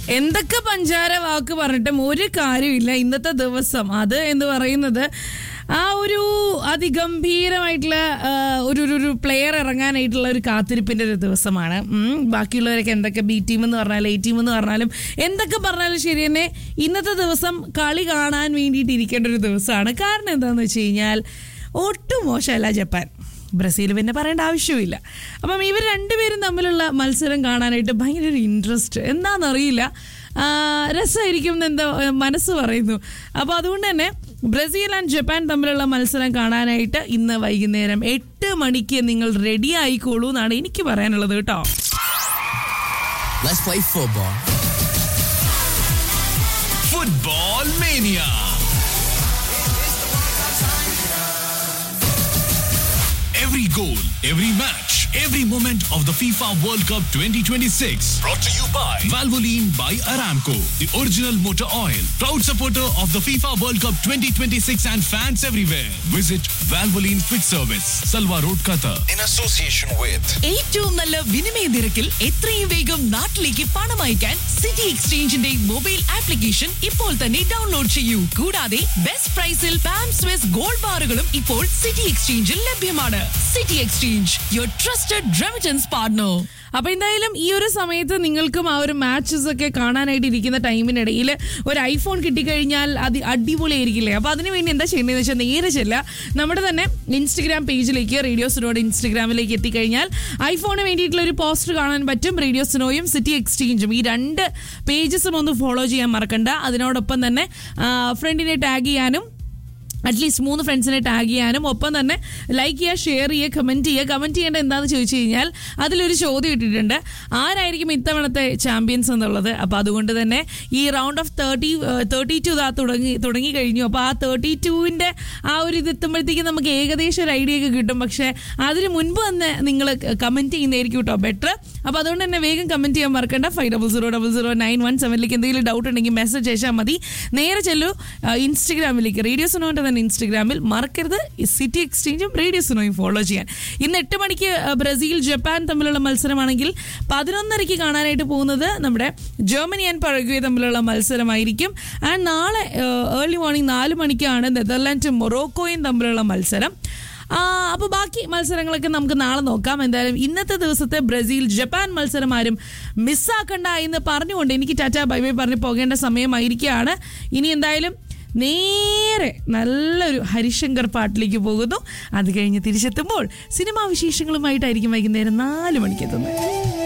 എന്തൊക്കെ പഞ്ചാര വാക്ക് പറഞ്ഞിട്ടും ഒരു കാര്യമില്ല ഇന്നത്തെ ദിവസം അത് എന്ന് പറയുന്നത് ആ ഒരു അതിഗംഭീരമായിട്ടുള്ള ആ, ഒരു ഒരു- ഒരു പ്ലെയർ ഇറങ്ങാനായിട്ടുള്ള ഒരു കാത്തിരിപ്പിന്റെ ഒരു ദിവസമാണ് ഉം, ബാക്കിയുള്ളവരൊക്കെ എന്തൊക്കെ ബി ടീം എന്ന് പറഞ്ഞാലും എ ടീം എന്ന് പറഞ്ഞാലും എന്തൊക്കെ പറഞ്ഞാലും ശരി തന്നെ ഇന്നത്തെ ദിവസം കളി കാണാൻ വേണ്ടിയിട്ട് ഇരിക്കേണ്ട ഒരു ദിവസമാണ് കാരണം എന്താണെന്ന് വെച്ച് കഴിഞ്ഞാൽ ഒട്ടും മോശമല്ല ജപ്പാൻ ബ്രസീൽ പിന്നെ പറയേണ്ട ആവശ്യമില്ല അപ്പം ഇവർ രണ്ടുപേരും തമ്മിലുള്ള മത്സരം കാണാനായിട്ട് ഭയങ്കര ഒരു ഇൻട്രസ്റ്റ് എന്താണെന്നറിയില്ല ആ, രസമായിരിക്കും എന്ന് എന്താ ഏ, മനസ്സ് പറയുന്നു അപ്പോൾ അതുകൊണ്ട് തന്നെ ബ്രസീൽ ആൻഡ് ജപ്പാൻ തമ്മിലുള്ള മത്സരം കാണാനായിട്ട് ഇന്ന് വൈകുന്നേരം എട്ട് മണിക്ക് നിങ്ങൾ റെഡി ആയിക്കോളൂ എന്നാണ് എനിക്ക് പറയാനുള്ളത് കേട്ടോ Let's play football. Football Mania. Every goal, every match, every moment of the FIFA World Cup 2026. Brought to you by Valvoline by Aramco, the original motor oil. Proud supporter of the FIFA World Cup 2026 and fans everywhere. Visit Valvoline Quick Service, Salwa Road, Qatar. in association with ഏറ്റവും നല്ല വിനിമയ നിരക്കിൽ എത്രയും വേഗം നാട്ടിലേക്ക് പണം അയക്കാൻ city എക്സ്ചേഞ്ചിന്റെ mobile application ഇപ്പോൾ തന്നെ ഡൗൺലോഡ് ചെയ്യൂ കൂടാതെ ബെസ്റ്റ് പ്രൈസിൽ പാം സ്വിസ് ഗോൾഡ് ബാറുകളും ഇപ്പോൾ സിറ്റി എക്സ്ചേഞ്ചിൽ ലഭ്യമാണ് city exchange your trusted remittance partner അപ്പൊ എന്തായാലും ഈ ഒരു സമയത്ത് നിങ്ങൾക്കും ആ ഒരു മാച്ചസ് ഒക്കെ കാണാനായിട്ട് ഇരിക്കുന്ന ടൈമിനിടയിൽ ഒരു ഐഫോൺ കിട്ടിക്കഴിഞ്ഞാൽ അത് അടിപൊളിയായിരിക്കില്ലേ അപ്പൊ അതിന് വേണ്ടി എന്താ ചെയ്യേണ്ടതെന്ന് വെച്ചാൽ നേരെ ചെല്ല നമ്മുടെ തന്നെ ഇൻസ്റ്റഗ്രാം പേജിലേക്ക് റേഡിയോ സിനോട് ഇൻസ്റ്റഗ്രാമിലേക്ക് എത്തിക്കഴിഞ്ഞാൽ ഐഫോണിന് വേണ്ടിയിട്ടുള്ള ഒരു പോസ്റ്റർ കാണാൻ പറ്റും റേഡിയോ സിനോയും സിറ്റി എക്സ്ചേഞ്ചും ഈ രണ്ട് പേജസും ഒന്ന് ഫോളോ ചെയ്യാൻ മറക്കണ്ട അതിനോടൊപ്പം തന്നെ ഫ്രണ്ടിനെ ടാഗ് ചെയ്യാനും അറ്റ്ലീസ്റ്റ് മൂന്ന് ഫ്രണ്ട്സിനെ ടാഗ് ചെയ്യാനും ഒപ്പം തന്നെ ലൈക്ക് ചെയ്യുക ഷെയർ ചെയ്യുക കമൻറ്റ് ചെയ്യുക കമൻറ്റ് ചെയ്യേണ്ട എന്താണെന്ന് ചോദിച്ചു കഴിഞ്ഞാൽ അതിലൊരു ചോദ്യം ഇട്ടിട്ടുണ്ട് ആരായിരിക്കും ഇത്തവണത്തെ ചാമ്പ്യൻസ് എന്നുള്ളത് അപ്പോൾ അതുകൊണ്ട് തന്നെ ഈ round off thirty thirty two ഇതാ തുടങ്ങി തുടങ്ങി കഴിഞ്ഞു അപ്പോൾ ആ തേർട്ടി ടുവിൻ്റെ ആ ഒരു ഇത് എത്തുമ്പോഴത്തേക്കും നമുക്ക് ഏകദേശം ഒരു ഐഡിയ ഒക്കെ കിട്ടും പക്ഷേ അതിന് മുൻപ് തന്നെ നിങ്ങൾ കമൻറ്റ് ചെയ്യുന്നതായിരിക്കും കേട്ടോ ബെറ്റർ അപ്പോൾ അതുകൊണ്ട് തന്നെ വേഗം കമൻറ്റ് ചെയ്യാൻ മറക്കണ്ട five double zero double zero nine one സെവനിലേക്ക് എന്തെങ്കിലും ഡൗട്ട് ഉണ്ടെങ്കിൽ മെസ്സേജ് അയച്ചാൽ മതി നേരെ ചെല്ലു ആ, ഇൻസ്റ്റഗ്രാമിലേക്ക് റേഡിയോ സുനോന്റെ തന്നെ ഇൻസ്റ്റഗ്രാമിൽ മറക്കരുത് ഈ സിറ്റി എക്സ്ചേഞ്ചും റേഡിയോ സുനോയും ഫോളോ ചെയ്യാൻ ഇന്ന് എട്ട് മണിക്ക് ആ, ബ്രസീൽ ജപ്പാൻ തമ്മിലുള്ള മത്സരമാണെങ്കിൽ പതിനൊന്നരയ്ക്ക് കാണാനായിട്ട് പോകുന്നത് നമ്മുടെ ജർമ്മനി ആൻഡ് പഴകുവെ തമ്മിലുള്ള മത്സരമായിരിക്കും ആൻഡ് നാളെ ഏർലി മോർണിംഗ് നാല് മണിക്കാണ് നെതർലാൻഡും മൊറോക്കോയും തമ്മിലുള്ള മത്സരം അപ്പോൾ ബാക്കി മത്സരങ്ങളൊക്കെ നമുക്ക് നാളെ നോക്കാം എന്തായാലും ഇന്നത്തെ ദിവസത്തെ ബ്രസീൽ ജപ്പാൻ മത്സരം ആരും മിസ്സാക്കണ്ട എന്ന് പറഞ്ഞുകൊണ്ട് എനിക്ക് ടാറ്റ ബൈ ബൈ പറഞ്ഞ് പോകേണ്ട സമയമായിരിക്കുകയാണ് ഇനി എന്തായാലും നേരെ നല്ലൊരു ഹരിശങ്കർ പാട്ടിലേക്ക് പോകുന്നു അത് കഴിഞ്ഞ് തിരിച്ചെത്തുമ്പോൾ സിനിമാ വിശേഷങ്ങളുമായിട്ടായിരിക്കും വൈകുന്നേരം നാല് മണിക്ക് എത്തുന്നത്